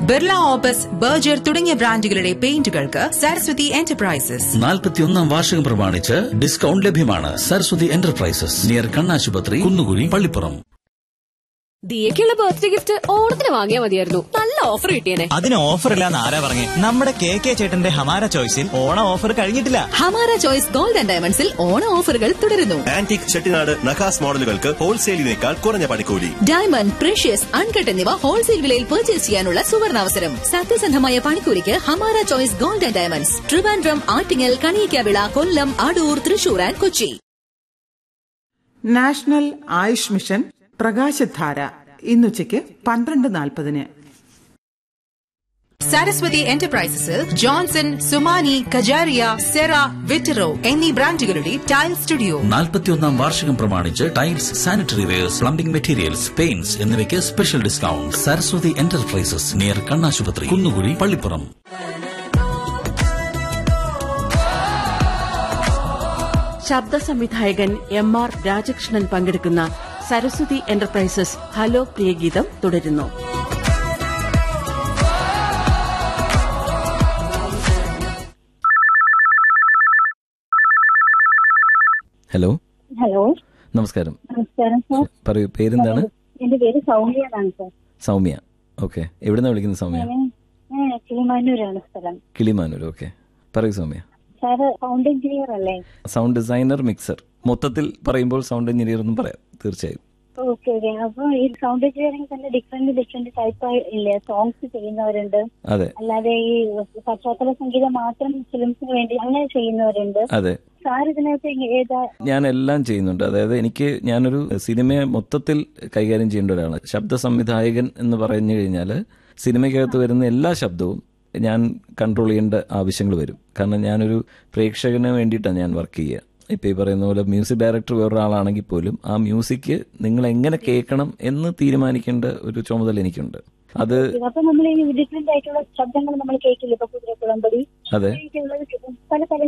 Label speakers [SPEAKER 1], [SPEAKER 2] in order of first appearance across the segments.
[SPEAKER 1] Birla opus Berger തുടങ്ങിയ ബ്രാൻഡുകളുടെ പെയിന്റുകൾക്ക് Saraswati enterprises
[SPEAKER 2] നാൽപ്പത്തിയൊന്നാം വാർഷികം പ്രമാണിച്ച് ഡിസ്കൗണ്ട് ലഭ്യമാണ് സരസ്വതി എന്റർപ്രൈസസ് നിയർ കണ്ണാശുപത്രി കുന്നുകുഴി പള്ളിപ്പുറം
[SPEAKER 3] ദിയക്കുള്ള ബർത്ത്ഡേ ഗിഫ്റ്റ് ഓണത്തിന് വാങ്ങിയാൽ മതിയായിരുന്നു നല്ല ഓഫർ കിട്ടിയേനെ
[SPEAKER 4] അതിന് ഓഫർ ഇല്ലാന്ന് ആരാ പറഞ്ഞേ നമ്മുടെ കെ കെ ചേട്ടന്റെ ഹമാര ചോയ്സിൽ ഓണ ഓഫർ കഴിഞ്ഞിട്ടില്ല
[SPEAKER 3] ഹമാര ചോയ്സ് ഗോൾഡ് ആൻഡ് ഡയമണ്ട്സിൽ ഓണ ഓഫറുകൾ തുടരുന്നു
[SPEAKER 5] ആന്റിക് ചെട്ടിനാട് നഖാസ് മോഡലുകൾക്ക് ഹോൾസെയിലിനേക്കാൾ കുറഞ്ഞ പണിക്കൂലി
[SPEAKER 3] ഡയമണ്ട് പ്രഷ്യസ് അൺകട്ട് എന്നിവ ഹോൾസെയിൽ വിലയിൽ പർച്ചേസ് ചെയ്യാനുള്ള സുവർണാവസരം സത്യസന്ധമായ പണിക്കൂലിക്ക് Hamara choice gold and diamonds Trivandrum Attingal Kaniyikkavila Kollam Adoor Thrissur and Kochi
[SPEAKER 6] national Ayush mission Prakashadhara ഇന്നുച്ചയ്ക്ക് പന്ത്രണ്ട് നാൽപ്പതിന്
[SPEAKER 1] സരസ്വതി എന്റർപ്രൈസസിൽ ജോൺസൺ സുമാനി കജാരിയ സെറ വിറ്ററോ എന്നീ ബ്രാൻഡുകളുടെ ടൈൽ സ്റ്റുഡിയോ
[SPEAKER 2] നാൽപ്പത്തിയൊന്നാം വാർഷികം പ്രമാണിച്ച് tiles sanitary wares plumbing materials paints എന്നിവയ്ക്ക് special discount Saraswathi enterprises near കണ്ണാശുപത്രി കുന്നുകുഴി പള്ളിപ്പുറം
[SPEAKER 7] ശബ്ദ സംവിധായകൻ എം ആർ രാജകൃഷ്ണൻ പങ്കെടുക്കുന്ന സരസ്വതി എന്റർപ്രൈസസ് ഹലോ പ്രിയഗീതം തുടരുന്നു
[SPEAKER 8] ഹലോ
[SPEAKER 9] ഹലോ
[SPEAKER 8] നമസ്കാരം
[SPEAKER 9] നമസ്കാരം സാർ
[SPEAKER 8] പറയൂ പേരെന്താണ്
[SPEAKER 9] എന്റെ പേര് സൗമ്യ എന്നാണ് സാർ
[SPEAKER 8] സൗമ്യ ഓക്കെ എവിടുന്നാ വിളിക്കുന്നത് സൗമ്യ
[SPEAKER 9] ഞാൻ ഞാൻ കിളിമാനൂരാണ് സ്ഥലം
[SPEAKER 8] കിളിമാനൂർ ഓക്കെ പറയൂ സൗമ്യ
[SPEAKER 9] സാറ് സൗണ്ട് എഞ്ചിനീയർ അല്ലേ
[SPEAKER 8] സൗണ്ട് ഡിസൈനർ മിക്സർ മൊത്തത്തിൽ പറയുമ്പോൾ സൗണ്ട് എഞ്ചിനീയർ എന്നും പറയാം തീർച്ചയായും
[SPEAKER 9] ഓക്കെ ഓക്കെ അപ്പൊ ഈ സൗണ്ട് എഞ്ചിനീയറിംഗ് തന്നെ ഡിഫറെന്റ് ഡിഫറെന്റ് ടൈപ്പ് ഇല്ലേ സോങ്സ് ചെയ്യുന്നവരുണ്ട്
[SPEAKER 8] അതെ
[SPEAKER 9] അല്ലാതെ ഈ പശ്ചാത്തല സംഗീതം മാത്രം ഫിലിംസിന് വേണ്ടി അങ്ങനെ ചെയ്യുന്നവരുണ്ട്
[SPEAKER 8] അതെ
[SPEAKER 9] സാർ ഇതിനകത്ത് ഏതാ
[SPEAKER 8] ഞാൻ എല്ലാം ചെയ്യുന്നുണ്ട് അതായത് എനിക്ക് ഞാനൊരു സിനിമയെ മൊത്തത്തിൽ കൈകാര്യം ചെയ്യേണ്ട ഒരാളാണ് ശബ്ദ സംവിധായകൻ എന്ന് പറഞ്ഞു കഴിഞ്ഞാൽ സിനിമയ്ക്കകത്ത് വരുന്ന എല്ലാ ശബ്ദവും ഞാൻ കൺട്രോൾ ചെയ്യേണ്ട ആവശ്യങ്ങൾ വരും കാരണം ഞാനൊരു പ്രേക്ഷകന് വേണ്ടിയിട്ടാണ് ഞാൻ വർക്ക് ചെയ്യുക ഇപ്പൊ ഈ പറയുന്ന പോലെ മ്യൂസിക് ഡയറക്ടർ വേറൊരാളാണെങ്കിൽ പോലും ആ മ്യൂസിക് നിങ്ങൾ എങ്ങനെ കേൾക്കണം എന്ന് തീരുമാനിക്കേണ്ട ഒരു ചുമതല എനിക്കുണ്ട് അത്
[SPEAKER 9] അപ്പൊ നമ്മൾ ഈ ഡിഫറെന്റ് ആയിട്ടുള്ള ശബ്ദങ്ങൾ നമ്മൾ കേൾക്കില്ല ഇപ്പൊ കുതിരക്കുളമ്പടി
[SPEAKER 8] അതെ
[SPEAKER 9] അങ്ങനെയൊക്കെയുള്ളത് പല പല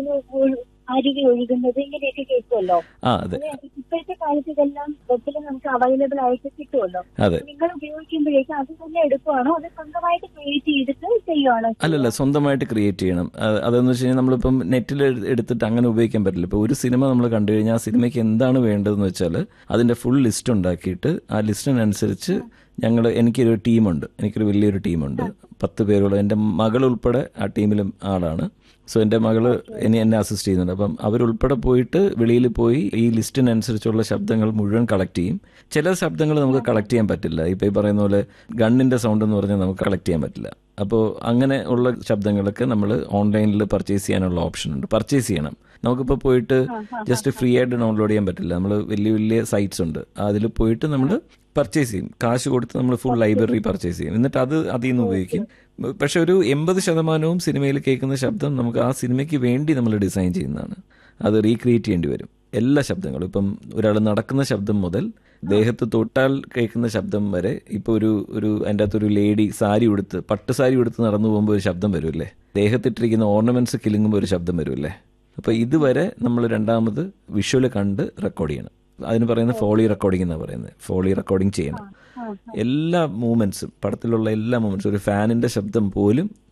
[SPEAKER 9] അരികെ ഒഴുകുന്നത് ഇങ്ങനെയൊക്കെ കേൾക്കുമല്ലോ
[SPEAKER 8] ആ അതെ
[SPEAKER 9] ഇപ്പോഴത്തെ കാലത്ത് ഇതെല്ലാം വെബിൽ നമുക്ക് അവൈലബിൾ ആയിട്ട് കിട്ടുമല്ലോ
[SPEAKER 8] അതെ
[SPEAKER 9] നിങ്ങൾ ഉപയോഗിക്കുമ്പോഴേക്കും അത് തന്നെ എടുക്കുവാണോ അത് സ്വന്തമായിട്ട് ക്രിയേറ്റ് ചെയ്തിട്ട് ചെയ്യുവാണോ
[SPEAKER 8] അല്ലല്ല സ്വന്തമായിട്ട് ക്രിയേറ്റ് ചെയ്യണം അത് അതെന്ന് വെച്ച് കഴിഞ്ഞാൽ നമ്മളിപ്പം നെറ്റിൽ എടുത്തിട്ട് അങ്ങനെ ഉപയോഗിക്കാൻ പറ്റില്ല ഇപ്പോൾ ഒരു സിനിമ നമ്മൾ കണ്ടു കഴിഞ്ഞാൽ ആ സിനിമയ്ക്ക് എന്താണ് വേണ്ടതെന്ന് വെച്ചാൽ അതിന്റെ ഫുൾ ലിസ്റ്റ് ഉണ്ടാക്കിയിട്ട് ആ ലിസ്റ്റിനനുസരിച്ച് ഞങ്ങൾ എനിക്കൊരു ടീമുണ്ട് എനിക്കൊരു വലിയൊരു ടീമുണ്ട് പത്ത് പേരുള്ള എൻ്റെ മകൾ ഉൾപ്പെടെ ആ ടീമിലും ആളാണ് സോ എൻ്റെ മകള് എന്നെ എന്നെ അസിസ്റ്റ് ചെയ്യുന്നുണ്ട് അപ്പം അവരുൾപ്പെടെ പോയിട്ട് വെളിയിൽ പോയി ഈ ലിസ്റ്റിനനുസരിച്ചുള്ള ശബ്ദങ്ങൾ മുഴുവൻ കളക്ട് ചെയ്യും ചില ശബ്ദങ്ങൾ നമുക്ക് കളക്ട് ചെയ്യാൻ പറ്റില്ല ഇപ്പം ഈ പറയുന്ന പോലെ ഗണ്ണിൻ്റെ സൗണ്ട് എന്ന് പറഞ്ഞാൽ നമുക്ക് കളക്ട് ചെയ്യാൻ പറ്റില്ല അപ്പോൾ അങ്ങനെ ഉള്ള ശബ്ദങ്ങളൊക്കെ നമ്മൾ ഓൺലൈനിൽ പർച്ചേസ് ചെയ്യാനുള്ള ഓപ്ഷൻ ഉണ്ട് പർച്ചേസ് ചെയ്യണം നമുക്കിപ്പോൾ പോയിട്ട് ജസ്റ്റ് ഫ്രീ ആയിട്ട് ഡൗൺലോഡ് ചെയ്യാൻ പറ്റില്ല നമ്മൾ വലിയ വലിയ സൈറ്റ്സ് ഉണ്ട് അതിൽ പോയിട്ട് നമ്മൾ പർച്ചേസ് ചെയ്യും കാശ് കൊടുത്ത് നമ്മൾ ഫുൾ ലൈബ്രറി പർച്ചേസ് ചെയ്യും എന്നിട്ട് അത് അതിൽ നിന്ന് ഉപയോഗിക്കും പക്ഷെ ഒരു എൺപത് ശതമാനവും സിനിമയിൽ കേൾക്കുന്ന ശബ്ദം നമുക്ക് ആ സിനിമയ്ക്ക് വേണ്ടി നമ്മൾ ഡിസൈൻ ചെയ്യുന്നതാണ് അത് റീക്രിയേറ്റ് ചെയ്യേണ്ടി വരും എല്ലാ ശബ്ദങ്ങളും ഇപ്പം ഒരാൾ നടക്കുന്ന ശബ്ദം മുതൽ ദേഹത്ത് തൊട്ടാൽ കേൾക്കുന്ന ശബ്ദം വരെ ഇപ്പോൾ ഒരു ഒരു അതിൻ്റെ അകത്തൊരു ലേഡി സാരി ഉടുത്ത് പട്ട് സാരി ഉടുത്ത് നടന്നു പോകുമ്പോൾ ഒരു ശബ്ദം വരുമല്ലേ ദേഹത്തിട്ടിരിക്കുന്ന ഓർണമെന്റ്സ് കിലുങ്ങുമ്പോൾ ഒരു ശബ്ദം വരുമല്ലേ അപ്പോൾ ഇതുവരെ നമ്മൾ രണ്ടാമത് വിഷ്വൽ കണ്ട് റെക്കോർഡ് ചെയ്യണം അതിന് പറയുന്നത് ഫോളി റെക്കോർഡിംഗ് എന്നാണ് പറയുന്നത് ഫോളി റെക്കോർഡിംഗ് ചെയ്യണം എല്ലാ മൂവ്മെന്റ്സും പടത്തിലുള്ള എല്ലാ മൂവ്മെന്റ്സും ഒരു ഫാനിന്റെ ശബ്ദം പോലും